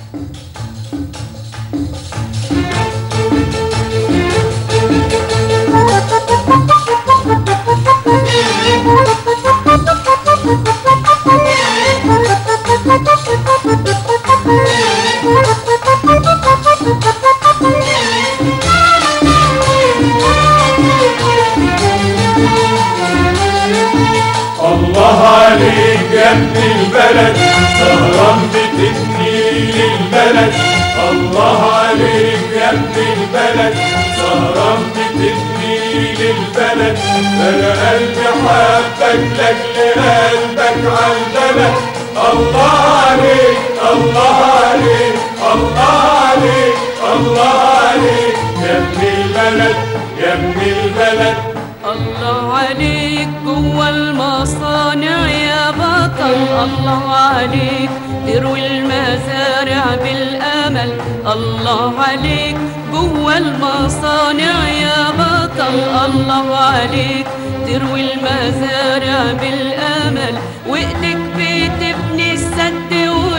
الله عليك يا ابن البلد سهران بتبني للبلد الله عليك يا ابن البلد سهران بتبني للبلد انا قلبي حبك لاجل قلبك عالبلد الله عليك الله عليك الله عليك الله عليك يا ابن البلد يا ابن البلد الله عليك جوا المصانع يا بطل الله عليك تروي المزارع بالامل الله عليك جوا المصانع يا بطل الله عليك تروي المزارع بالامل وايدك بتبني السد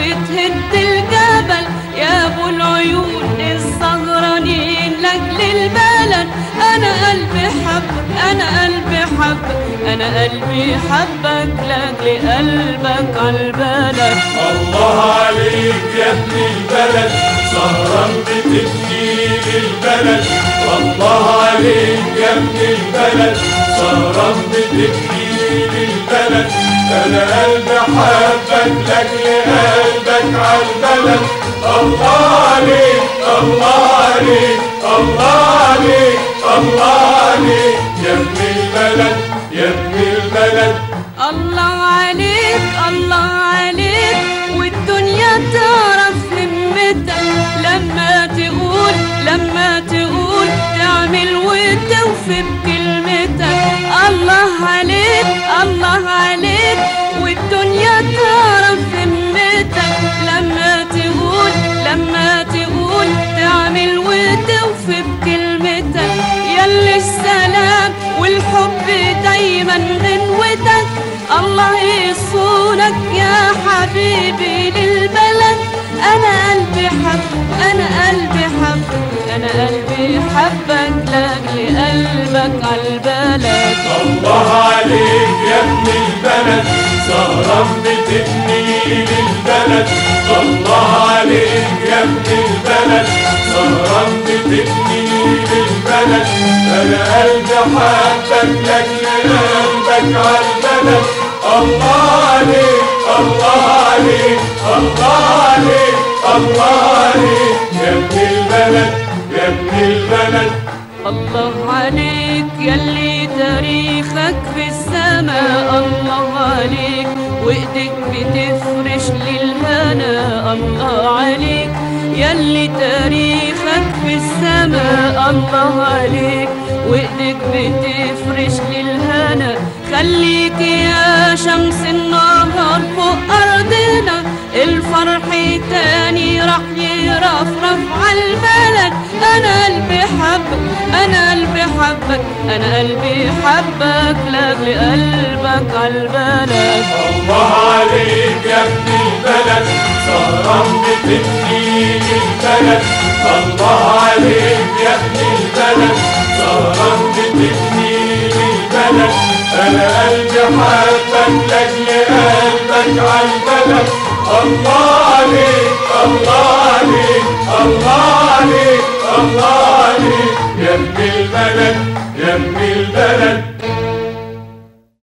وتهد الجبل يا ابو العيون السهرانين لاجل البلد انا قلبي حبك انا قلبي حبك انا قلبي حبك لاجل قلبك عالبلد الله عليك يا ابن البلد سهران بتبني للبلد الله عليك يا ابن البلد سهران بتبني للبلد انا قلبي حبك لاجل قلبك عالبلد الله عليك الله عليك الله عليك الله عليك يا ابن البلد يا ابن البلد الله عليك الله عليك والدنيا تعرف همتك لما تقول لما تقول تعمل وتوفي بكلمتك الله عليك الله عليك والدنيا تعرف همتك لما تقول لما تقول تعمل وتوفي بكلمتك يلي السلام والحب دايما غنوتك الله يصونك يا حبيبي للبلد انا قلبي حب انا قلبي حب انا قلبي حبك لاجل قلبك عالبلد الله عليك يا ابن البلد سهران بتبني للبلد الله عليك يا ابن البلد سهران بتبني للبلد انا قلبي حبك لاجل قلبك عالبلد الله عليك الله عليك الله عليك الله عليك يا ابن البلد يا ابن البلد الله عليك يلي تاريخك في السماء الله عليك وايدك بتفرش للهنا الله عليك يلي تاريخك في السماء الله عليك وايدك بتفرش للهنا خليك يا شمس النهار فوق ارضنا الفرح تاني راح يرفرف عالبلد انا قلبي حبك انا قلبي حبك انا قلبي حبك لاجل قلبك عالبلد الله عليك يا ابن البلد سهران بتبني للبلد الله عليك يا ابن البلد سهران بتبني للبلد انا قلبي حبك لاجل قلبك عالبلد الله عليك الله عليك الله عليك الله عليك يا ابن البلد يا ابن البلد